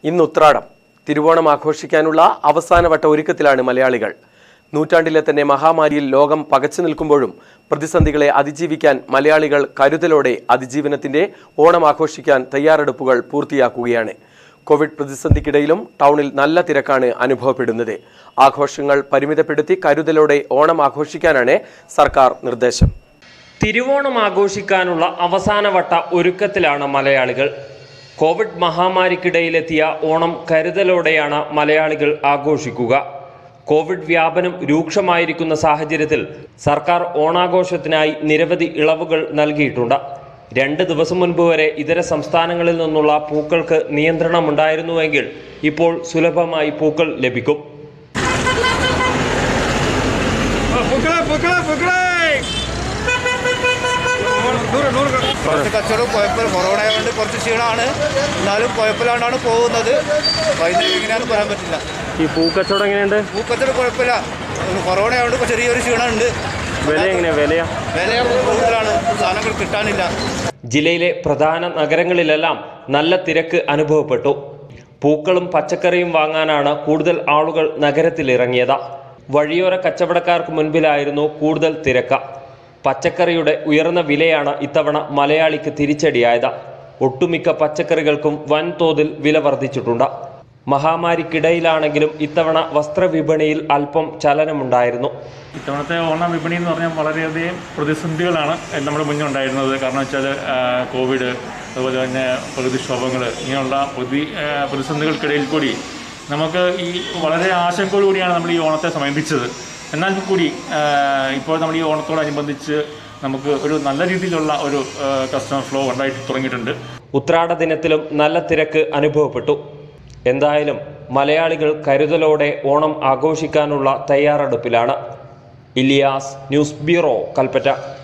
ഇന്ന് ഉത്രാടം തിരുവോണം ആഘോഷിക്കാനുള്ള അവസാനവട്ട ഒരുക്കത്തിലാണ് മലയാളികൾ നൂറ്റാണ്ടിലെ തന്നെ മഹാമാരിയിൽ ലോകം പകച്ചു നിൽക്കുമ്പോഴും പ്രതിസന്ധികളെ അതിജീവിക്കാൻ മലയാളികൾ കരുതലോടെ അതിജീവനത്തിന്റെ ഓണം ആഘോഷിക്കാൻ തയ്യാറെടുപ്പുകൾ പൂർത്തിയാക്കുകയാണ് കോവിഡ് പ്രതിസന്ധിക്കിടയിലും ടൗണിൽ നല്ല തിരക്കാണ് അനുഭവപ്പെടുന്നത് ആഘോഷങ്ങൾ പരിമിതപ്പെടുത്തി കരുതലോടെ ഓണം ആഘോഷിക്കാനാണ് സർക്കാർ നിർദ്ദേശം തിരുവോണം ആഘോഷിക്കാനുള്ള അവസാനവട്ട ഒരുക്കത്തിലാണ് മലയാളികൾ കോവിഡ് മഹാമാരിക്കിടയിലെത്തിയ ഓണം കരുതലോടെയാണ് മലയാളികൾ ആഘോഷിക്കുക കോവിഡ് വ്യാപനം രൂക്ഷമായിരിക്കുന്ന സാഹചര്യത്തിൽ സർക്കാർ ഓണാഘോഷത്തിനായി നിരവധി ഇളവുകൾ നൽകിയിട്ടുണ്ട് രണ്ട് ദിവസം മുൻപ് വരെ ഇതര സംസ്ഥാനങ്ങളിൽ നിന്നുള്ള പൂക്കൾക്ക് നിയന്ത്രണമുണ്ടായിരുന്നുവെങ്കിൽ ഇപ്പോൾ സുലഭമായി പൂക്കൾ ലഭിക്കും പൊക്കളെ പൊക്കളെ പൊക്കളെ ദൂരെ ദൂരെ കുറച്ച് കച്ചവടം കുഴപ്പമില്ല കൊറോണ ആയതുകൊണ്ട് കുറച്ച് ക്ഷീണമാണ് എന്നാലും കുഴപ്പമില്ലാണ്ടാണ് പോകുന്നത് വൈകുന്നേരം എങ്ങനെയാണെന്ന് പറയാൻ പറ്റില്ല ഈ പൂക്കച്ചവടം എങ്ങനെയുണ്ട് പൂക്കച്ചവടം കുഴപ്പമില്ല കൊറോണ ആയതുകൊണ്ട് ഇപ്പൊ ചെറിയൊരു ക്ഷീണമുണ്ട് വില എങ്ങനെയാ വിലയാ വില കൂടുതലാണ് സാധനങ്ങൾ കിട്ടാനില്ല ജില്ലയിലെ പ്രധാന നഗരങ്ങളിലെല്ലാം നല്ല തിരക്ക് അനുഭവപ്പെട്ടു പൂക്കളും പച്ചക്കറിയും വാങ്ങാനാണ് കൂടുതൽ ആളുകൾ നഗരത്തിലിറങ്ങിയത് വഴിയോര കച്ചവടക്കാർക്ക് മുൻപിലായിരുന്നു കൂടുതൽ തിരക്ക് പച്ചക്കറിയുടെ ഉയർന്ന വിലയാണ് ഇത്തവണ മലയാളിക്ക് തിരിച്ചടിയായത് ഒട്ടുമിക്ക പച്ചക്കറികൾക്കും വൻതോതിൽ വില വർദ്ധിച്ചിട്ടുണ്ട് മഹാമാരിക്കിടയിലാണെങ്കിലും ഇത്തവണ വസ്ത്രവിപണിയിൽ അല്പം ചലനമുണ്ടായിരുന്നു ഇത്തവണത്തെ ഓണം വിപണി എന്ന് പറഞ്ഞാൽ വളരെയധികം പ്രതിസന്ധികളാണ് നമ്മുടെ മുന്നിൽ ഉണ്ടായിരുന്നത് കാരണം വെച്ചാൽ ആ, കോവിഡ് അതുപോലെ തന്നെ പ്രകൃതിക്ഷോഭങ്ങൾ ഇങ്ങനെയുള്ള പ്രതി ആ, പ്രതിസന്ധികൾക്കിടയിൽ കൂടി നമുക്ക് ഈ വളരെ ആശങ്കയോടു കൂടിയാണ് നമ്മൾ ഈ ഓണത്തെ സമീപിച്ചത് എന്നാൽ കൂടി ആ, ഇപ്പോൾ നമ്മൾ ഈ ഓണത്തോടനുബന്ധിച്ച് നമുക്ക് ഒരു നല്ല രീതിയിലുള്ള ഒരു കസ്റ്റമർ ഫ്ലോ ഉണ്ടായിട്ട് തുടങ്ങിയിട്ടുണ്ട് ഉത്രാട ദിനത്തിലും നല്ല തിരക്ക് അനുഭവപ്പെട്ടു എന്തായാലും മലയാളികൾ കരുതലോടെ ഓണം ആഘോഷിക്കാനുള്ള തയ്യാറെടുപ്പിലാണ് ഇലിയാസ് ന്യൂസ് ബ്യൂറോ കൽപ്പറ്റ